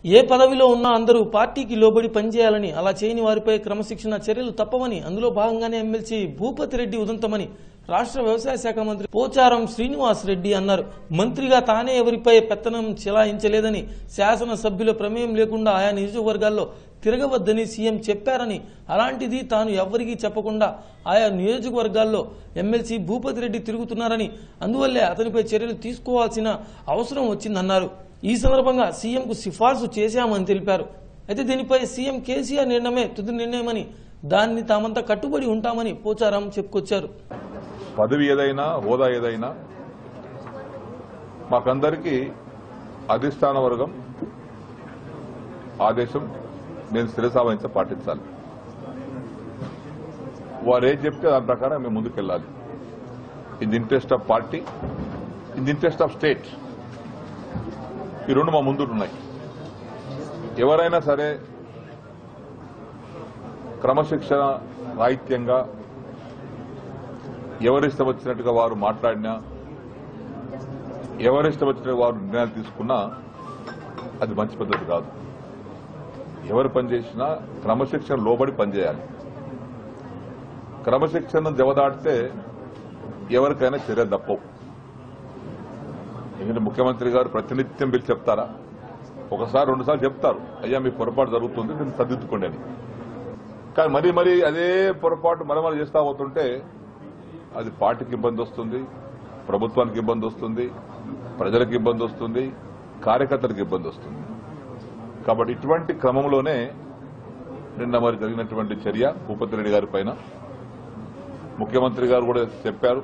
ఏ పదవిలో ఉన్నా అందరూ పార్టీకి లోబడి పనిచేయాలని అలా చేయని వారిపై క్రమశిక్షణ చర్యలు తప్పవని అందులో భాగంగానే ఎమ్మెల్సీ భూపతి రెడ్డి ఉదంతమని రాష్ట్ర వ్యవసాయ శాఖ మంత్రి పోచారం శ్రీనివాస్ రెడ్డి అన్నారు మంత్రిగా తానే ఎవరిపై పెత్తనం చెలాయించలేదని శాసనసభ్యుల ప్రమేయం లేకుండా ఆయా నియోజకవర్గాల్లో తిరగవద్దని సీఎం చెప్పారని అలాంటిది తాను ఎవ్వరికీ చెప్పకుండా ఆయా నియోజకవర్గాల్లో ఎమ్మెల్సీ భూపతి రెడ్డి తిరుగుతున్నారని అందువల్లే అతనిపై చర్యలు తీసుకోవాల్సిన అవసరం వచ్చిందన్నారు ఈ సందర్భంగా సీఎంకు సిఫార్సు చేశామని తెలిపారు అయితే దీనిపై సీఎం కేసీఆర్ నిర్ణయమే తుది నిర్ణయమని దాన్ని తామంతా కట్టుబడి ఉంటామని పోచారం చెప్పుకొచ్చారు పదవి ఏదైనా హోదా ఏదైనా మాకందరికీ అధిష్టాన వర్గం ఆదేశం నేను స్థిరసావహించ పాటించాలి వారు ఏం చెప్తే దాని ప్రకారం మేము ముందుకెళ్ళాలి in the interest of party in the interest of state ఈ రెండు మా ముందు ఉన్నాయి ఎవరైనా సరే క్రమశిక్షణ రాహిత్యంగా ఎవరిష్టం వచ్చినట్టుగా వారు మాట్లాడినా ఎవరిష్టం వచ్చినట్టుగా వారు నిర్ణయాలు తీసుకున్నా అది మంచి పద్ధతి కాదు ఎవరు పనిచేసినా క్రమశిక్షణ లోబడి పనిచేయాలి క్రమశిక్షణ జవదాటితే ఎవరికైనా చర్య తప్పవు ఎందుకంటే ముఖ్యమంత్రి గారు ప్రతినిత్యం పిలిచి చెప్తారా ఒకసారి రెండుసార్లు చెప్తారు అయ్యా మీ పొరపాటు జరుగుతుంది దీన్ని సర్దిద్దుకోండి అని కానీ మరీ మరీ అదే పొరపాటు మరమరి చేస్తా పోతుంటే అది పార్టీకి ఇబ్బంది వస్తుంది ప్రభుత్వానికి ఇబ్బంది వస్తుంది ప్రజలకు ఇబ్బంది వస్తుంది కార్యకర్తలకు ఇబ్బంది వస్తుంది కాబట్టి ఇటువంటి క్రమంలోనే నిన్న మరి జరిగినటువంటి చర్య భూపతి రెడ్డి గారి పైన ముఖ్యమంత్రి గారు కూడా చెప్పారు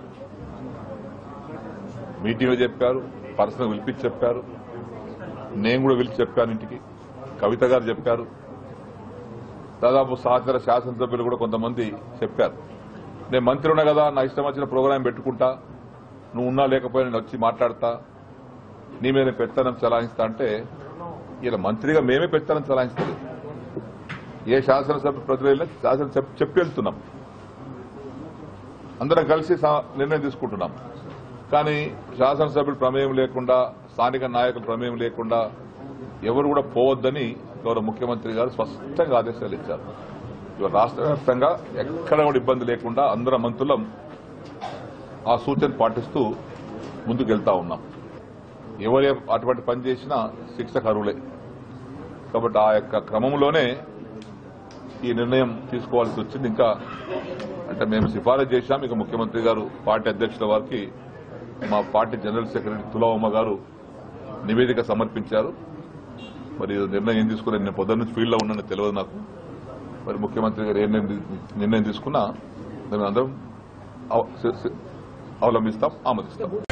మీటింగ్లో చెప్పారు పర్సనల్ పిలిపించి చెప్పారు నేను కూడా పిలిచి చెప్పాను ఇంటికి కవిత గారు చెప్పారు దాదాపు సహచర శాసనసభ్యులు కూడా కొంతమంది చెప్పారు నేను మంత్రి ఉన్నా కదా నా ఇష్టం వచ్చిన ప్రోగ్రాం పెట్టుకుంటా నువ్వు ఉన్నా లేకపోయినా నేను వచ్చి మాట్లాడతా నీ మీద పెత్తనం చలాయిస్తా అంటే ఇలా మంత్రిగా మేమే పెత్తనం చలాయిస్తుంది ఏ శాసనసభ ప్రతినిధులు శాసన చెప్- చెప్పి వెళ్తున్నాం అందరం కలిసి సా- నిర్ణయం తీసుకుంటున్నాం కానీ శాసనసభ్యుల ప్రమేయం లేకుండా స్థానిక నాయకుల ప్రమేయం లేకుండా ఎవరు కూడా పోవద్దని గౌరవ ముఖ్యమంత్రి గారు స్పష్టంగా ఆదేశాలు ఇచ్చారు ఇవాళ రాష్ట్ర వ్యాప్తంగా ఎక్కడ కూడా ఇబ్బంది లేకుండా అందరం మంత్రులం ఆ సూచన పాటిస్తూ ముందుకు వెళ్తా ఉన్నాం ఎవరు అటువంటి పని చేసినా శిక్షకు అర్హులే కాబట్టి ఆ యొక్క క్రమంలోనే ఈ నిర్ణయం తీసుకోవాల్సి వచ్చింది ఇంకా అంటే మేము సిఫారసు చేశాం ఇక ముఖ్యమంత్రి గారు పార్టీ అధ్యక్షుల వారికి మా పార్టీ జనరల్ సెక్రటరీ తులవమ్మ గారు నివేదిక సమర్పించారు మరి ఈ నిర్ణయం ఏం తీసుకుని నేను పొద్దున్న నుంచి ఫీల్డ్లో ఉన్నాను తెలియదు నాకు మరి ముఖ్యమంత్రి గారు ఏ నిర్ణయం నిర్ణయం తీసుకున్నా మేము అందరం అవ- అవలంబిస్తాం ఆమోదిస్తాం